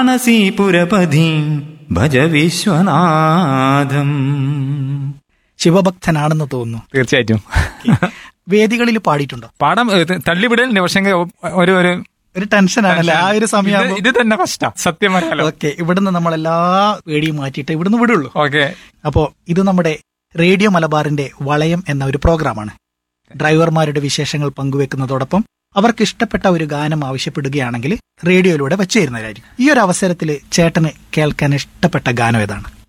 മാനസീപുരപതിം ഭജ വിശ്വനാഥം ശിവഭക്തനാണെന്ന് തോന്നുന്നു തീർച്ചയായിട്ടും വേദികളിൽ പാടിയിട്ടുണ്ടോ പാടം ഏഹ്, തള്ളിവിടലുണ്ട് പക്ഷെ ഒരു ഒരു ഒരു ടെൻഷനാണല്ലേ ആ ഒരു സമയം ഇത് ഇത് തന്നെ ഫസ്റ്റാ സത്യം പറയാലോ ഓക്കെ ഇവിടുന്ന് നമ്മൾ എല്ലാ പേടിയും മാറ്റിയിട്ട് ഇവിടുന്ന് വിടുള്ളൂ ഓക്കെ അപ്പോ ഇത് നമ്മുടെ റേഡിയോ മലബാറിന്റെ വളയം എന്ന ഒരു പ്രോഗ്രാമാണ് ഡ്രൈവർമാരുടെ വിശേഷങ്ങൾ പങ്കുവെക്കുന്നതോടൊപ്പം അവർക്ക് ഇഷ്ടപ്പെട്ട ഒരു ഗാനം ആവശ്യപ്പെടുകയാണെങ്കിൽ റേഡിയോയിലൂടെ വെച്ചു തരുന്നതായിരിക്കും ഈ ഒരു അവസരത്തിൽ ചേട്ടന് കേൾക്കാൻ ഇഷ്ടപ്പെട്ട ഗാനം ഏതാണ്